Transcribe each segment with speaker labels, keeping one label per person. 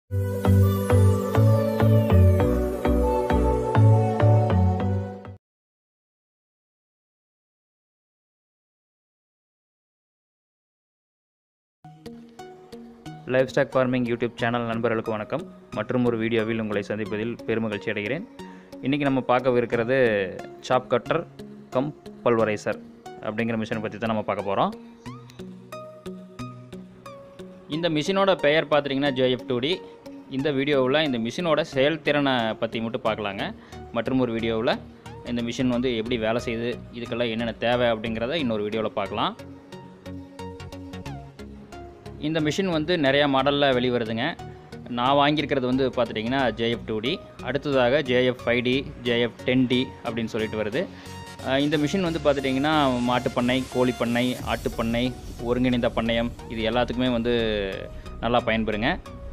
Speaker 1: life livestock farming YouTube channel நண்பர்களுக்கு வணக்கம் மற்றும் ஒரு வீடியோவில் உங்களை சந்திப்பதில் பெருமகிழ்ச்சி அடைகிறேன் இன்றைக்கி நம்ம பார்க்க இருக்கிறது சாப் கட்டர் கம் பல்வரைசர் அப்படிங்கிற மிஷினை பற்றி தான் நம்ம பார்க்க போகிறோம் இந்த மிஷினோட பெயர் பார்த்தீங்கன்னா ஜேஎஃப் டூடி இந்த வீடியோவில் இந்த மிஷினோட செயல்திறனை பற்றி மட்டும் பார்க்கலாங்க மற்றும் ஒரு வீடியோவில் இந்த மிஷின் வந்து எப்படி வேலை செய்யுது இதுக்கெல்லாம் என்னென்ன தேவை அப்படிங்கிறத இன்னொரு வீடியோவில் பார்க்கலாம் இந்த மிஷின் வந்து நிறையா மாடலில் வெளிவருதுங்க நான் வாங்கியிருக்கிறது வந்து பார்த்துட்டிங்கன்னா ஜேஎஃப் டூ டி அடுத்ததாக JF five T JF ten T அப்படின்னு சொல்லிட்டு வருது அஹ் இந்த மிஷின் வந்து பார்த்துட்டிங்கன்னா மாட்டுப்பண்ணை கோழிப்பண்ணை ஆட்டுப்பண்ணை ஒருங்கிணைந்த பண்ணையம் இது எல்லாத்துக்குமே வந்து நல்லா பயன்பெறுங்க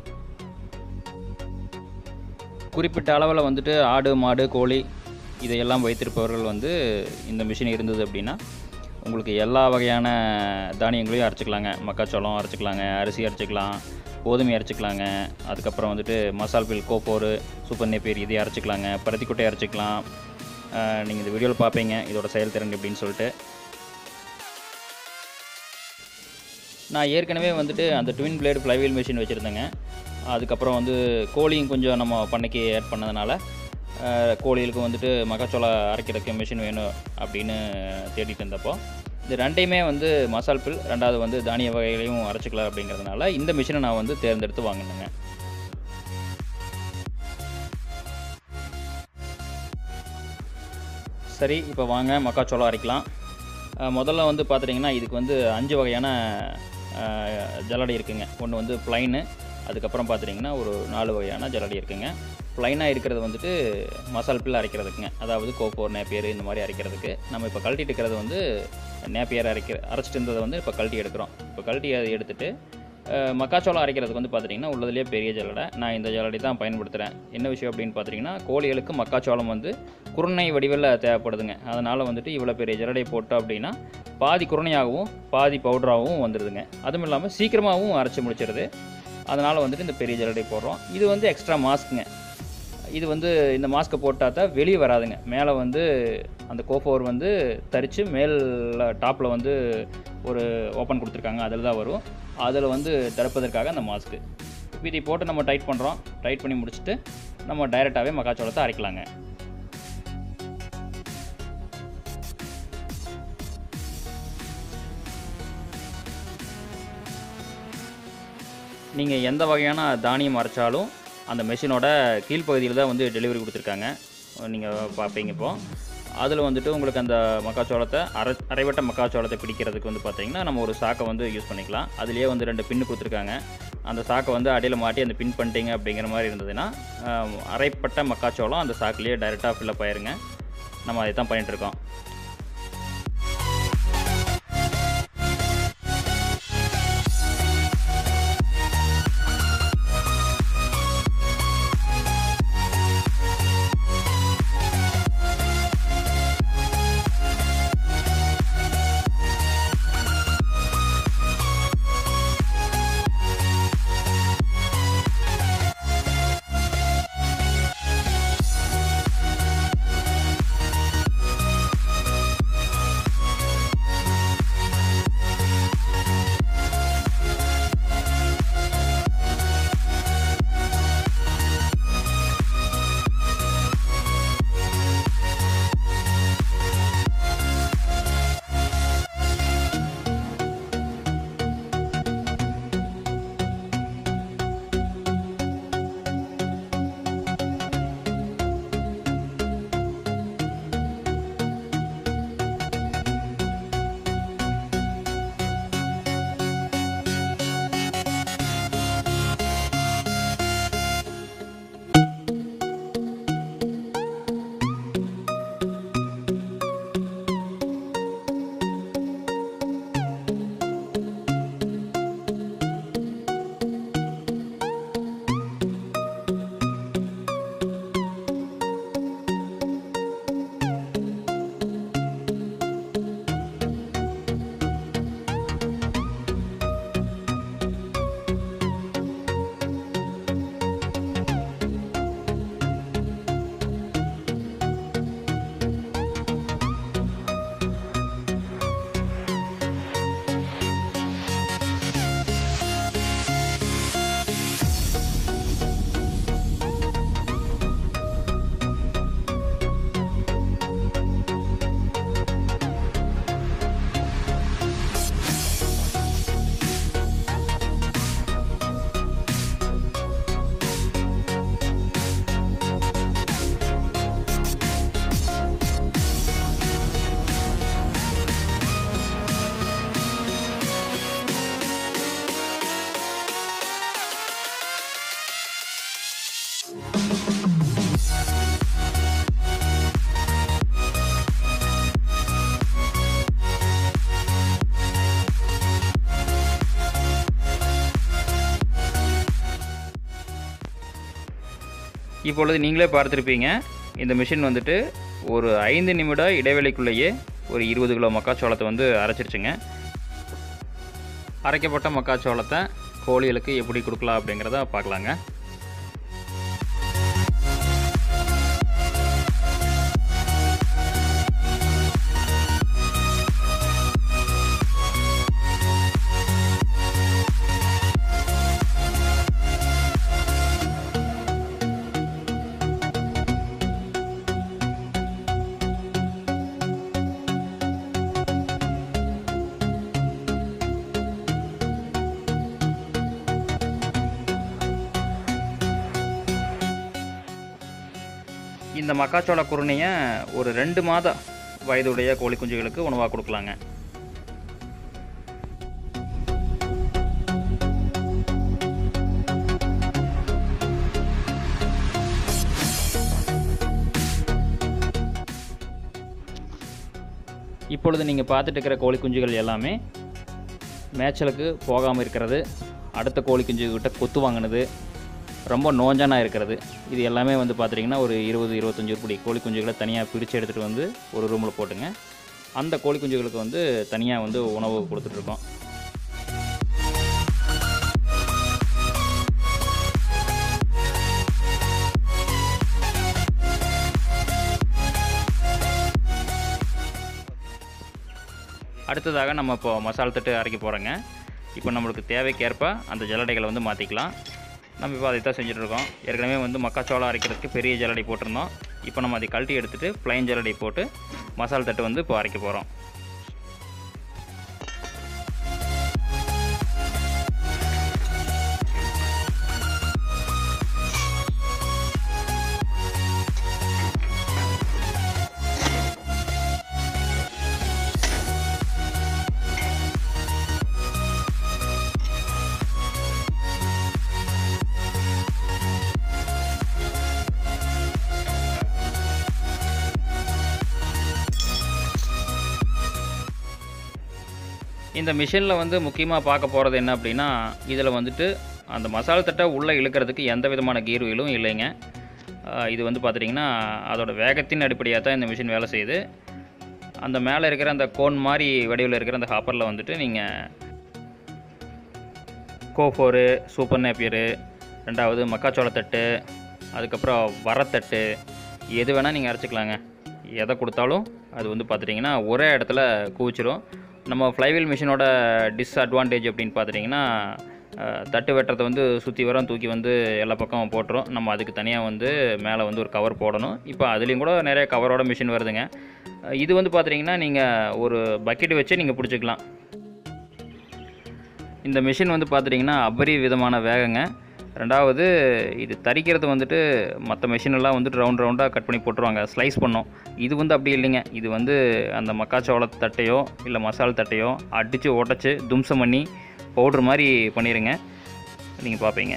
Speaker 1: குறிப்பிட்ட அளவில் வந்துட்டு ஆடு மாடு கோழி இதையெல்லாம் வைத்திருப்பவர்கள் வந்து இந்த மிஷின் இருந்தது அப்படின்னா உங்களுக்கு எல்லா வகையான தானியங்களையும் அரைச்சிக்கலாங்க மக்காச்சோளம் அரைச்சிக்கலாங்க அரிசி அரைச்சிக்கலாம் கோதுமை அரைச்சிக்கலாங்க அதுக்கப்புறம் வந்துட்டு மசால் பில் கோப்போரு சூப்பர் நேப்பியர் இதை அரைச்சிக்கலாங்க பருத்திக்குட்டை அரைச்சிக்கலாம் நீங்கள் இந்த வீடியோவில் பார்ப்பீங்க இதோட செயல்திறன் எப்படின்னு சொல்லிட்டு நான் ஏற்கனவே வந்துட்டு அந்த ட்வின் பிளேடு ஃப்ளைவீல் மிஷின் வச்சுருந்தேங்க அதுக்கப்புறம் வந்து கோழியும் கொஞ்சம் நம்ம பண்ணைக்கு ஆட் பண்ணதுனால அஹ், கோழிகளுக்கு வந்துட்டு மக்காச்சோள அரைக்கிறதுக்கு மிஷின் வேணும் அப்படின்னு தேடிட்டு இருந்தப்போ இது ரெண்டையுமே வந்து மசால் பில் ரெண்டாவது வந்து தானிய வகைகளையும் அரைச்சிக்கலாம் அப்படிங்கிறதுனால இந்த மிஷினை நான் வந்து தேர்ந்தெடுத்து வாங்கினேங்க சரி இப்போ வாங்க மக்காச்சோளம் அரைக்கலாம் அஹ், முதல்ல வந்து பார்த்துட்டிங்கன்னா இதுக்கு வந்து அஞ்சு வகையான அஹ், ஜல்லடை இருக்குங்க ஒன்று வந்து ப்ளைனு அதுக்கப்புறம் பார்த்துட்டிங்கன்னா ஒரு நாலு வகையான ஜல்லடை இருக்குங்க ப்ளைனாக இருக்கிறது வந்துட்டு மசால் பில் அரைக்கிறதுக்குங்க அதாவது கோப்போர் நேப்பியர் இந்த மாதிரி அரைக்கிறதுக்கு நம்ம இப்போ கழட்டிட்டு இருக்கிறது வந்து நேப்பியர் அரைக்கிற அரைச்சிட்டு இருந்ததை வந்து இப்போ கழட்டி எடுக்கிறோம் இப்போ கழட்டி அதை எடுத்துட்டு அஹ், மக்காச்சோளம் அரைக்கிறதுக்கு வந்து பார்த்துட்டிங்கன்னா உள்ளதுலேயே பெரிய ஜல்லடை நான் இந்த ஜல்லடை தான் பயன்படுத்துகிறேன் என்ன விஷயம் அப்படின்னு பார்த்தீங்கன்னா கோழிகளுக்கு மக்காச்சோளம் வந்து குருணை வடிவில் தேவைப்படுதுங்க அதனால் வந்துட்டு இவ்வளோ பெரிய ஜல்லடை போட்டோம் அப்படின்னா பாதி குருணையாகவும் பாதி பவுடராகவும் வந்துடுதுங்க அதுவும் இல்லாமல் சீக்கிரமாகவும் அரைச்சி முடிச்சிடுது அதனால் வந்துட்டு இந்த பெரிய ஜல்லடை போடுறோம் இது வந்து எக்ஸ்ட்ரா மாஸ்க்குங்க இது வந்து இந்த மாஸ்க்கை போட்டால் தான் வெளியே வராதுங்க மேலே வந்து அந்த கோஃபோர் வந்து தரித்து மேல் டாப்பில் வந்து ஒரு ஓப்பன் கொடுத்துருக்காங்க அதில் தான் வரும் அதில் வந்து திறப்பதற்காக அந்த மாஸ்க்கு இப்போ இதை போட்டு நம்ம டைட் பண்ணுறோம் டைட் பண்ணி முடிச்சுட்டு நம்ம டைரெக்டாகவே மக்காச்சோளத்தை அரைக்கலாங்க நீங்கள் எந்த வகையான தானியம் அரைச்சாலும் அந்த மெஷினோட கீழ்ப்பகுதியில் தான் வந்து டெலிவரி கொடுத்துருக்காங்க நீங்கள் பார்ப்பீங்க இப்போ அதில் வந்துட்டு உங்களுக்கு அந்த மக்காச்சோளத்தை அரை அரைவட்ட மக்காச்சோளத்தை பிடிக்கிறதுக்கு வந்து பார்த்தீங்கன்னா நம்ம ஒரு சாக்கை வந்து யூஸ் பண்ணிக்கலாம் அதுலேயே வந்து ரெண்டு பின்னு கொடுத்துருக்காங்க அந்த சாக்கை வந்து அடியில் மாட்டி அந்த பின் பண்ணிட்டீங்க அப்படிங்கிற மாதிரி இருந்ததுன்னா ஆம், அரைப்பட்ட மக்காச்சோளம் அந்த சாக்குலேயே டைரெக்டாக ஃபில்லப் ஆயிருங்க நம்ம அதை தான் பண்ணிகிட்ருக்கோம் இப்பொழுது நீங்களே பார்த்துருப்பீங்க இந்த மிஷின் வந்துட்டு ஒரு ஐந்து நிமிட இடைவெளிக்குள்ளேயே ஒரு இருபது கிலோ மக்காச்சோளத்தை வந்து அரைச்சிருச்சுங்க அரைக்கப்பட்ட மக்காச்சோளத்தை கோழிகளுக்கு எப்படி கொடுக்கலாம் அப்படிங்கிறத பார்க்கலாங்க இந்த மக்காச்சோள குருணையை ஒரு ரெண்டு மாத வயதுடைய கோழி குஞ்சுகளுக்கு உணவாக கொடுக்கலாங்க இப்பொழுது நீங்கள் பார்த்துட்டு இருக்கிற கோழி குஞ்சுகள் எல்லாமே மேய்ச்சலுக்கு போகாமல் இருக்கிறது அடுத்த கோழி குஞ்சுகிட்ட கொத்து வாங்கினது ரொம்ப நோஞ்சானா இருக்கிறது இது எல்லாமே வந்து பார்த்துட்டிங்கன்னா ஒரு இருபது இருபத்தஞ்சி உருப்படி கோழி குஞ்சுகளை தனியாக பிரித்து எடுத்துகிட்டு வந்து ஒரு ரூமில் போட்டுங்க அந்த கோழி குஞ்சுகளுக்கு வந்து தனியாக வந்து உணவு கொடுத்துட்ருக்கோம் அடுத்ததாக நம்ம இப்போ மசால் தட்டு அரைக்க போகிறோங்க இப்போ நம்மளுக்கு தேவைக்கேற்ப அந்த ஜல்லடைகளை வந்து மாற்றிக்கலாம் நம்ம இப்போ அதை தான் செஞ்சுட்ருக்கோம் ஏற்கனவே வந்து மக்காச்சோளம் அரைக்கிறதுக்கு பெரிய ஜல்லடை போட்டிருந்தோம் இப்போ நம்ம அதை கழட்டி எடுத்துகிட்டு ப்ளைன் ஜல்லடை போட்டு மசால் தட்டு வந்து இப்போ அரைக்க போகிறோம் இந்த மிஷினில் வந்து முக்கியமாக பார்க்க போகிறது என்ன அப்படின்னா இதில் வந்துட்டு அந்த மசால் தட்டை உள்ளே இழுக்கிறதுக்கு எந்த விதமான கீர் வீலும் இல்லைங்க ஆஹ் இது வந்து பார்த்துட்டிங்கன்னா அதோட வேகத்தின் அடிப்படையாக தான் இந்த மிஷின் வேலை செய்யுது அந்த மேலே இருக்கிற அந்த கோன் மாதிரி வடிவில் இருக்கிற அந்த ஹாப்பரில் வந்துட்டு நீங்கள் கோஃபோரு சூப்பர் நேப்பியரு ரெண்டாவது மக்காச்சோளத்தட்டு அதுக்கப்புறம் வரத்தட்டு எது வேணால் நீங்கள் அரைச்சிக்கலாங்க எதை கொடுத்தாலும் அது வந்து பார்த்துட்டிங்கன்னா ஒரே இடத்துல குவிச்சிரும் நம்ம ஃப்ளைவீல் மிஷினோட டிஸ்அட்வான்டேஜ் அப்படின்னு பார்த்துட்டிங்கன்னா அஹ், தட்டு வெட்டுறதை வந்து சுற்றி வரம் தூக்கி வந்து எல்லா பக்கம் போட்டுரும் நம்ம அதுக்கு தனியாக வந்து மேலே வந்து ஒரு கவர் போடணும் இப்போ அதுலேயும் கூட நிறைய கவரோட மிஷின் வருதுங்க அஹ், இது வந்து பார்த்துட்டிங்கன்னா நீங்கள் ஒரு பக்கெட் வச்சு நீங்கள் பிடிச்சிக்கலாம் இந்த மிஷின் வந்து பார்த்துட்டிங்கன்னா அபரி விதமான வேகங்க ரெண்டாவது இது தரிக்கிறது வந்துட்டு மற்ற மிஷினெல்லாம் வந்துட்டு ரவுண்ட் ரவுண்டாக கட் பண்ணி போட்டுருவாங்க ஸ்லைஸ் பண்ணோம் இது வந்து அப்படி இல்லைங்க இது வந்து அந்த மக்காச்சோள தட்டையோ இல்லை மசால் தட்டையோ அடித்து உடச்சி தும்சம் பண்ணி பவுட்ரு மாதிரி பண்ணிடுங்க நீங்கள் பார்ப்பீங்க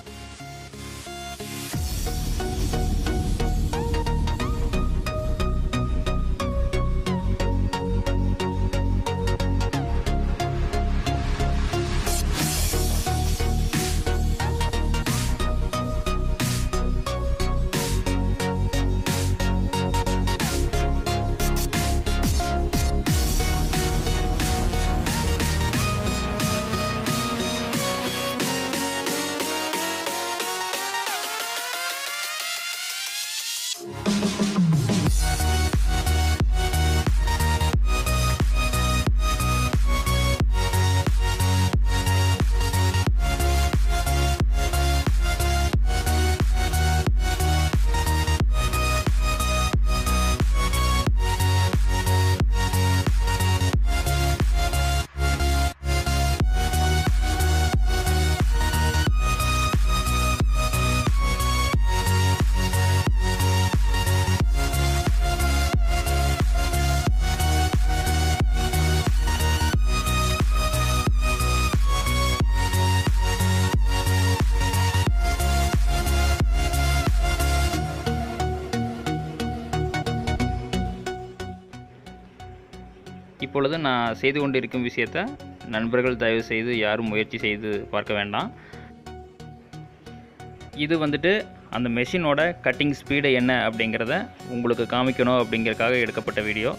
Speaker 1: இப்பொழுது நான் செய்து கொண்டிருக்கும் விஷயத்தை நண்பர்கள் தயவு செய்து யாரும் முயற்சி செய்து பார்க்க வேண்டாம் இது வந்துட்டு அந்த மெஷினோட கட்டிங் ஸ்பீடு என்ன அப்படிங்கிறத உங்களுக்கு காமிக்கணும் அப்படிங்கிறதுக்காக எடுக்கப்பட்ட வீடியோ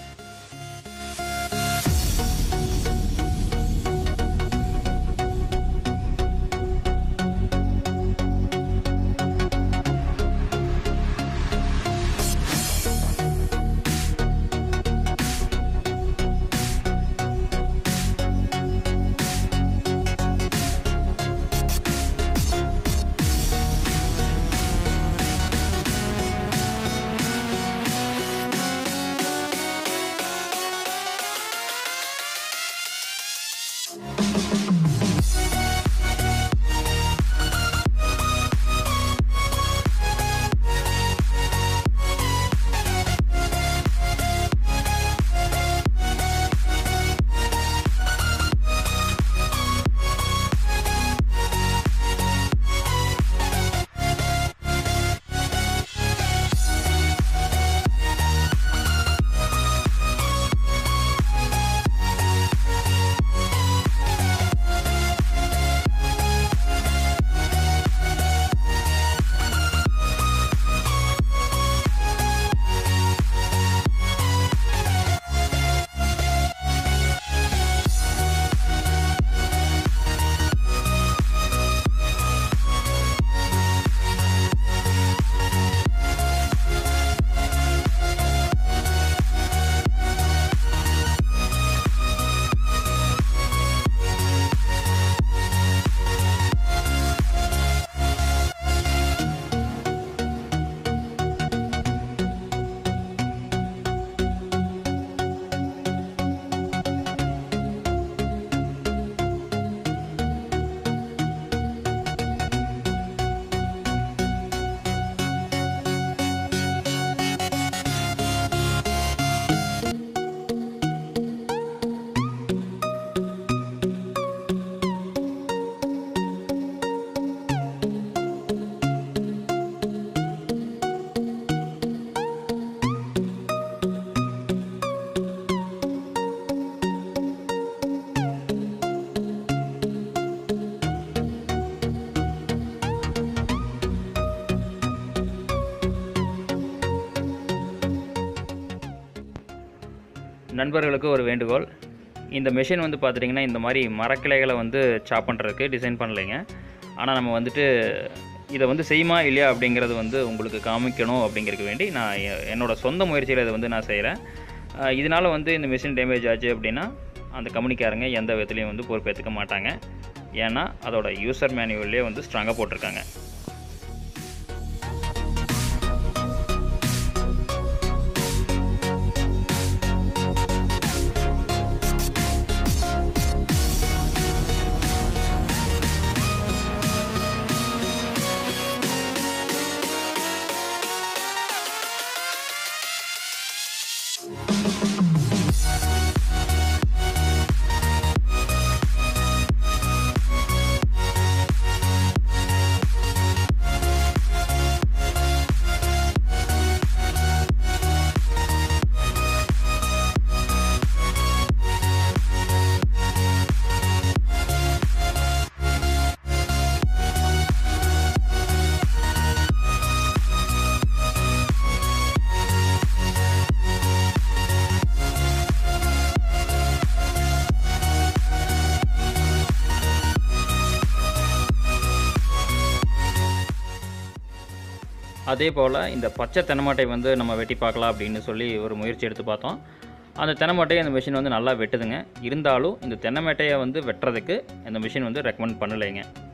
Speaker 1: நண்பர்களுக்கு ஒரு வேண்டுகோள் இந்த மெஷின் வந்து பார்த்துட்டிங்கன்னா இந்த மாதிரி மரக்கிளைகளை வந்து சாப் பண்ணுறதுக்கு டிசைன் பண்ணலைங்க ஆனால் நம்ம வந்துட்டு இதை வந்து செய்யுமா இல்லையா அப்படிங்கிறது வந்து உங்களுக்கு காமிக்கணும் அப்படிங்கிறதுக்கு வேண்டி நான் எ- என்னோட சொந்த முயற்சியில் இதை வந்து நான் செய்கிறேன் இதனால் வந்து இந்த மிஷின் டேமேஜ் ஆச்சு அப்படின்னா அந்த கம்பெனிக்காரங்க எந்த விதத்துலையும் வந்து பொறுப்பேற்றுக்க மாட்டாங்க ஏன்னா அதோட யூசர் மேனுவல்லே வந்து ஸ்ட்ராங்காக போட்டிருக்காங்க அதே போல் இந்த பச்சை தென்னமட்டை வந்து நம்ம வெட்டி பார்க்கலாம் அப்படின்னு சொல்லி ஒரு முயற்சி எடுத்து பார்த்தோம் அந்த தென்னமட்டையை அந்த மிஷின் வந்து நல்லா வெட்டுதுங்க இருந்தாலும் இந்த தென்னமட்டையை வந்து வெட்டுறதுக்கு இந்த மிஷின் வந்து ரெக்கமெண்ட் பண்ணலைங்க